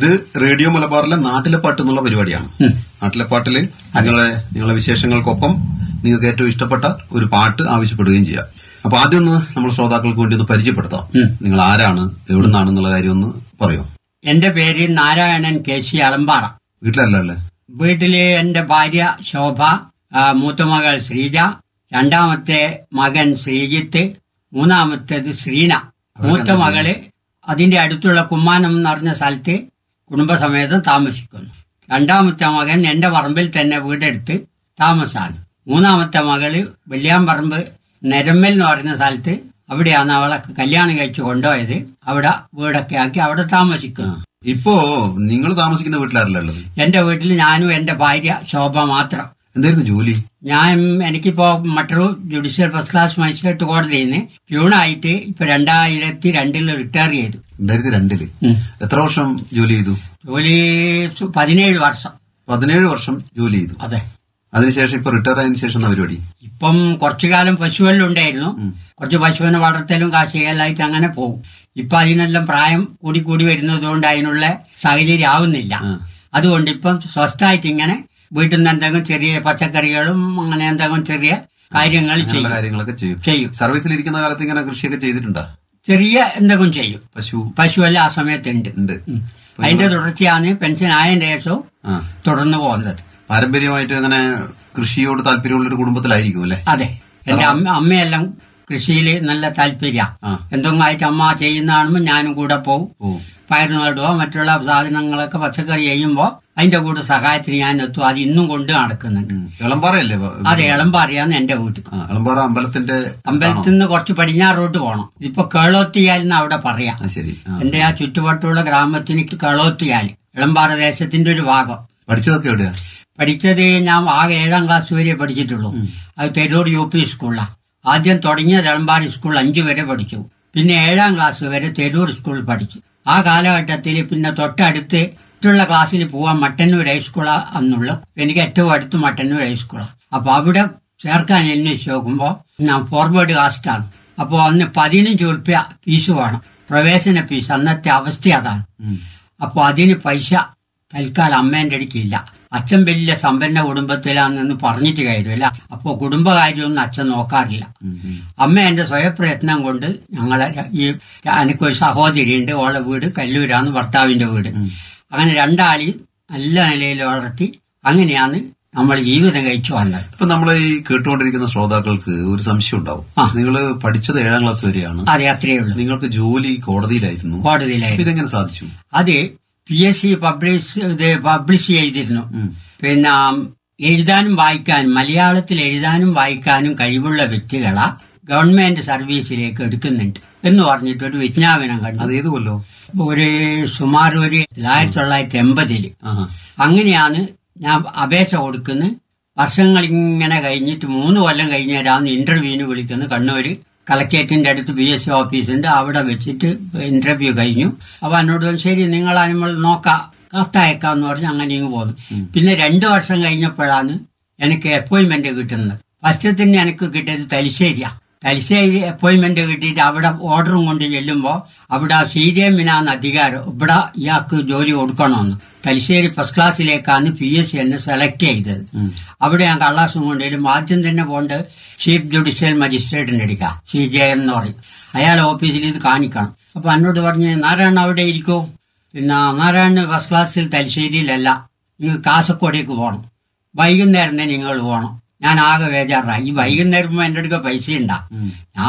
ഇത് റേഡിയോ മലബാറിലെ നാട്ടിലെ പാട്ട് എന്നുള്ള പരിപാടിയാണ് നാട്ടിലെ പാട്ടില് നിങ്ങളെ നിങ്ങളെ വിശേഷങ്ങൾക്കൊപ്പം നിങ്ങൾക്ക് ഏറ്റവും ഇഷ്ടപ്പെട്ട ഒരു പാട്ട് ആവശ്യപ്പെടുകയും ചെയ്യാം അപ്പൊ ആദ്യം ഒന്ന് നമ്മൾ ശ്രോതാക്കൾക്ക് വേണ്ടി ഒന്ന് പരിചയപ്പെടുത്താം നിങ്ങൾ ആരാണ് എവിടുന്നാണെന്നുള്ള കാര്യം ഒന്ന് പറയോ എന്റെ പേര് നാരായണൻ കെ സി അളമ്പാറ വീട്ടിലല്ല അല്ലേ വീട്ടില് എന്റെ ഭാര്യ ശോഭ ആ, മൂത്തമകൾ ശ്രീജ രണ്ടാമത്തെ മകൻ ശ്രീജിത്ത് മൂന്നാമത്തേത് ശ്രീന മൂത്ത മകള് അതിന്റെ അടുത്തുള്ള കുമ്മാനം എന്ന് പറഞ്ഞ സ്ഥലത്ത് കുടുംബസമേതം താമസിക്കുന്നു രണ്ടാമത്തെ മകൻ എന്റെ പറമ്പിൽ തന്നെ വീടെടുത്ത് താമസാണ് മൂന്നാമത്തെ മകള് വെള്ളിയാമ്പറമ്പ് നെരമ്മൽ എന്ന് പറയുന്ന സ്ഥലത്ത് അവിടെയാണ് അവളെ കല്യാണം കഴിച്ച് കൊണ്ടുപോയത് അവിടെ വീടൊക്കെ ആക്കി അവിടെ താമസിക്കുന്നു ഇപ്പോ നിങ്ങൾ താമസിക്കുന്ന വീട്ടിലാരല്ല ഉള്ളത് എന്റെ വീട്ടിൽ ഞാനും എന്റെ ഭാര്യ ശോഭ മാത്രം എന്തായിരുന്നു ജോലി ഞാൻ എനിക്കിപ്പോ മറ്റൊരു ജുഡീഷ്യൽ ഫസ്റ്റ് ക്ലാസ് മജിസ്ട്രേറ്റ് കോടതിയിൽ നിന്ന് പ്യൂണായിട്ട് ഇപ്പൊ രണ്ടായിരത്തി രണ്ടിൽ റിട്ടയർ ചെയ്തു രണ്ടായിരത്തി രണ്ടില് എത്ര വർഷം ജോലി ചെയ്തു ജോലി സു- പതിനേഴ് വർഷം പതിനേഴ് വർഷം ജോലി ചെയ്തു അതെ അതിനുശേഷം ഇപ്പൊ റിട്ടയർ ആയതിനു ശേഷം എന്താ പരിപാടി ഇപ്പം കുറച്ചു കാലം പശുവെല്ലാം ഉണ്ടായിരുന്നു കുറച്ച് പശുവിനെ വളർത്തലും കാർഷികലായിട്ട് അങ്ങനെ പോകും ഇപ്പൊ അതിനെല്ലാം പ്രായം കൂടി കൂടി വരുന്നത് കൊണ്ട് അതിനുള്ള സാഹചര്യം ആവുന്നില്ല അതുകൊണ്ട് ഇപ്പം സ്വസ്ഥമായിട്ട് ഇങ്ങനെ വീട്ടിൽ നിന്ന് എന്തെങ്കിലും ചെറിയ പച്ചക്കറികളും അങ്ങനെ എന്തെങ്കിലും ചെറിയ കാര്യങ്ങൾ അങ്ങനെയുള്ള ചെയ്യും കാര്യങ്ങളൊക്കെ ചെയ്യും ചെയ്യും സർവീസിൽ ഇരിക്കുന്ന കാലത്ത് ഇങ്ങനെ കൃഷിയൊക്കെ ചെയ്തിട്ടുണ്ടോ ചെറിയ എന്തെങ്കിലും ചെയ്യും പശു പശുവെല്ലാം ആ സമയത്തുണ്ട് ഉണ്ട് ഉം. അതിന്റെ തുടർച്ചയാണ് പെൻഷൻ ആയതിന്റെ ശേഷവും ആ തുടർന്ന് പോകുന്നത് പാരമ്പര്യമായിട്ട് അങ്ങനെ കൃഷിയോട് താല്പര്യമുള്ള ഒരു കുടുംബത്തിലായിരിക്കും അല്ലെ അതെ എന്റെ അമ്മ അമ്മയെല്ലാം കൃഷിയിൽ നല്ല താല്പര്യ ആ. എന്തെങ്കിലും ആയിട്ട് അമ്മ ചെയ്യുന്ന കാണുമ്പോൾ ഞാനും കൂടെ പോകും ഓ പയർ നടുവോ മറ്റുള്ള സാധനങ്ങളൊക്കെ പച്ചക്കറി ചെയ്യുമ്പോ അതിന്റെ കൂടെ സഹായത്തിന് ഞാൻ എത്തും അത് ഇന്നും കൊണ്ട് നടക്കുന്നുണ്ട് ഉം. എളമ്പാറയല്ലേ വ- അത് എളമ്പാറിയാന്ന് എന്റെ വീട്ടിൽ ആ, എളമ്പാറ അമ്പലത്തിന്റെ അമ്പലത്തിൽ നിന്ന് കുറച്ച് പടിഞ്ഞാറോട്ട് പോകണം ഇതിപ്പോ കേളോത്തിയാലെന്ന് അവിടെ പറയാം ആ ശരി ആ. എന്റെ ആ ചുറ്റുവട്ടമുള്ള ഗ്രാമത്തിന് കേളോത്തിയാൽ എളമ്പാറ ദേശത്തിന്റെ ഒരു ഭാഗം പഠിച്ചതൊക്കെ എവിടെയാ പഠിച്ചത് ഞാൻ ആകെ ഏഴാം ക്ലാസ് വരെ പഠിച്ചിട്ടുള്ളൂ അത് തെരൂർ യു പി സ്കൂളിലാണ് ആദ്യം തുടങ്ങിയത് എളമ്പാടി സ്കൂൾ അഞ്ചു വരെ പഠിച്ചു പിന്നെ ഏഴാം ക്ലാസ് വരെ തെരൂർ സ്കൂളിൽ പഠിച്ചു ആ കാലഘട്ടത്തിൽ പിന്നെ തൊട്ടടുത്ത് മറ്റുള്ള ക്ലാസ്സിൽ പോവാൻ മട്ടന്നൂർ ഹൈസ്കൂളാ അന്നുള്ള എനിക്ക് ഏറ്റവും അടുത്ത് മട്ടന്നൂർ ഹൈസ്കൂളാണ് അപ്പൊ അവിടെ ചേർക്കാൻ അന്വേഷിച്ച് നോക്കുമ്പോ ഞാൻ ഫോർവേഡ് കാസ്റ്റാണ് അപ്പോൾ അന്ന് പതിനഞ്ച് ഉറുപ്പ്യ ഫീസ് വേണം പ്രവേശന ഫീസ് അന്നത്തെ അവസ്ഥ അതാണ് ഉം. അപ്പൊ അതിന് പൈസ തൽക്കാലം അമ്മേന്റെ അടുക്കില്ല അച്ഛൻ വലിയ സമ്പന്ന കുടുംബത്തിലാണെന്ന് പറഞ്ഞിട്ട് കാര്യമില്ല അപ്പോ കുടുംബകാര്യമൊന്നും അച്ഛൻ നോക്കാറില്ല ഉം, ഉം. അമ്മ എന്റെ സ്വയപ്രയത്നം കൊണ്ട് ഞങ്ങളെ ര- ഈ എനിക്കൊരു സഹോദരിയുണ്ട് ഓളെ വീട് കല്ലൂരാണ് ഭർത്താവിന്റെ വീട് അങ്ങനെ രണ്ടാളി നല്ല നിലയിൽ വളർത്തി അങ്ങനെയാണ് നമ്മൾ ജീവിതം കഴിച്ചു വന്നത് ഇപ്പൊ നമ്മളെ ഈ കേട്ടുകൊണ്ടിരിക്കുന്ന ശ്രോതാക്കൾക്ക് ഒരു സംശയം ഉണ്ടാവും ആ. നിങ്ങൾ പഠിച്ചത് ഏഴാം ക്ലാസ് വരെയാണ് അതെ അത്രയേ ഉള്ളൂ നിങ്ങൾക്ക് ജോലി കോടതിയിലായിരുന്നു അപ്പൊ കോടതിയിലായിരുന്നു ഇതെങ്ങനെ സാധിച്ചു അത് പി എസ് സി പബ്ലിഷ് ഇത് പബ്ലിഷ് ചെയ്തിരുന്നു ഉം. പിന്നെ എഴുതാനും വായിക്കാനും മലയാളത്തിൽ എഴുതാനും വായിക്കാനും കഴിവുള്ള വ്യക്തികളെ ഗവൺമെന്റ് സർവീസിലേക്ക് എടുക്കുന്നുണ്ട് എന്ന് പറഞ്ഞിട്ട് ഒരു വിജ്ഞാപനം കണ്ടു അത് ഏത് കൊല്ലോ ഒരു സുമാർ ഒരു ആയിരത്തി തൊള്ളായിരത്തി എൺപതില് ആഹാ. അങ്ങനെയാണ് ഞാൻ അപേക്ഷ കൊടുക്കുന്നത് വർഷങ്ങൾ ഇങ്ങനെ കഴിഞ്ഞിട്ട് മൂന്ന് കൊല്ലം കഴിഞ്ഞാലാണ് ഇന്റർവ്യൂവിന് വിളിക്കുന്നത് കണ്ണൂര് കളക്ടറേറ്റിന്റെ അടുത്ത് ബി എസ് സി ഓഫീസുണ്ട് അവിടെ വെച്ചിട്ട് ഇന്റർവ്യൂ കഴിഞ്ഞു അപ്പൊ എന്നോട് പറഞ്ഞു, ശരി നിങ്ങൾ നമ്മൾ നോക്കാം കത്തയക്കാന്ന് പറഞ്ഞ് അങ്ങനെ ഇങ്ങ് പോന്നു പിന്നെ രണ്ടു വർഷം കഴിഞ്ഞപ്പോഴാണ് എനിക്ക് അപ്പോയിന്റ്മെന്റ് കിട്ടുന്നത് ഫസ്റ്റ് തന്നെ എനിക്ക് കിട്ടിയത് തലശ്ശേരിയാ തലശ്ശേരി അപ്പോയിന്റ്മെന്റ് കിട്ടിയിട്ട് അവിടെ ഓർഡറും കൊണ്ട് ചെല്ലുമ്പോൾ അവിടെ സി ജെ മിനാന്ന് അധികാരം ഇവിടെ ഇയാൾക്ക് ജോലി കൊടുക്കണമെന്ന് തലശ്ശേരി ഫസ്റ്റ് ക്ലാസ്സിലേക്കാണ് പി എസ് സി എന്നെ സെലക്ട് ചെയ്തത് അവിടെ ഞാൻ കള്ളാസും കൊണ്ടുവരും ആദ്യം തന്നെ പോണ്ട് ചീഫ് ജുഡീഷ്യൽ മജിസ്ട്രേറ്റിന്റെ അടുക്കാം സി ജെ എം എന്ന് പറയും അയാളെ ഓഫീസിൽ ഇത് കാണിക്കണം അപ്പൊ എന്നോട് പറഞ്ഞ് നാരായണ അവിടെ ഇരിക്കൂ പിന്നെ നാരായണ ഫസ്റ്റ് ക്ലാസ്സിൽ തലശ്ശേരിയിലല്ല നിങ്ങൾ കാസർഗോഡേക്ക് പോകണം വൈകുന്നേരം തന്നെ നിങ്ങൾ പോകണം ഞാൻ ആകെ ബേജാറായി ഈ വൈകുന്നേരം എന്റെ അടുക്ക പൈസ ഉണ്ടാ ഞാൻ